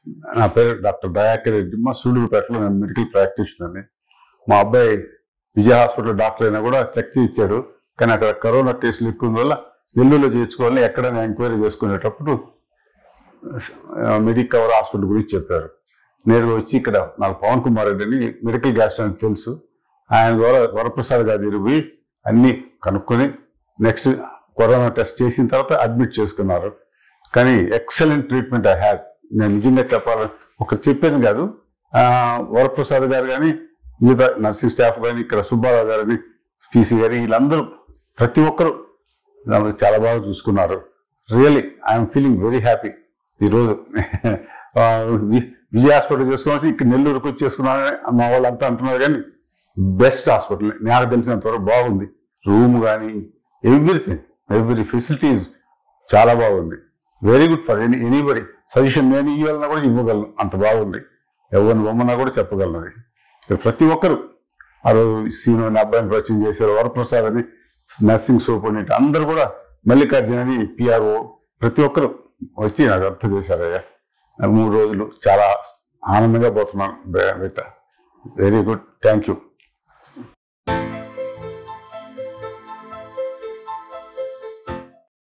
నా పేరు డాక్టర్ దయాకర్ రెడ్డి మా సూళ్ళూరుపేటలో నేను మెడికల్ ప్రాక్టీషనర్ని మా అబ్బాయి విజయ హాస్పిటల్ డాక్టర్ అయినా కూడా చెక్ చేయించాడు కానీ అక్కడ కరోనా టెస్టులు ఎక్కువ వల్ల నెల్లూరులో చేయించుకోవాలని ఎక్కడైనా ఎంక్వైరీ చేసుకునేటప్పుడు మెడిక్ కవర్ హాస్పిటల్ గురించి చెప్పారు నేరుగా వచ్చి ఇక్కడ నాకు పవన్ కుమార్ రెడ్డి అని మెడికల్ గ్యాస్ట్ అని తెలుసు ఆయన ద్వారా వరప్రసాద్ గారి దగ్గరికి పోయి అన్ని కనుక్కొని నెక్స్ట్ కరోనా టెస్ట్ చేసిన తర్వాత అడ్మిట్ చేసుకున్నారు కానీ ఎక్సలెంట్ ట్రీట్మెంట్ ఐ హ్యాడ్ నేను నిజంగా చెప్పాలని ఒక చెప్పాను కాదు ఆ, వరప్రసాద్ గారు కానీ మిగతా నర్సింగ్ స్టాఫ్ కానీ ఇక్కడ సుబ్బారావు గారని పీసీ గారి వీళ్ళందరూ ప్రతి ఒక్కరు నన్ను చాలా బాగా చూసుకున్నారు really I'm feeling very happy ఈరోజు ఆ, వి- విజయ హాస్పిటల్ చేసుకోవచ్చు ఇక్కడ నెల్లూరుకు వచ్చి చేసుకున్నానని మా వాళ్ళంతా అంటున్నారు కానీ బెస్ట్ హాస్పిటల్ నాకు తెలిసినంత వరకు బాగుంది రూమ్ కానీ ఎవ్రీథింగ్ ఎవ్రీ ఫెసిలిటీస్ చాలా బాగుంది very good for any anybody suggestion నేను ఇవ్వాలన్నా కూడా ఇవ్వగలను అంత బాగుంది ఎవరిని బొమ్మన్నా కూడా చెప్పగలను అది ప్రతి ఒక్కరు ఆ రోజు సీను అని అబ్బాయిని పరిచయం చేశారు వరప్రసాద్ అని నర్సింగ్ సూపరింటెండెంట్ అందరూ కూడా మల్లికార్జున అని పిఆర్ఓ ప్రతి ఒక్కరు వచ్చి నాకు అర్థం చేశారయ్యా మూడు రోజులు చాలా ఆనందంగా పోతున్నాను బె- బెట్ట వెరీ గుడ్ థ్యాంక్ యూ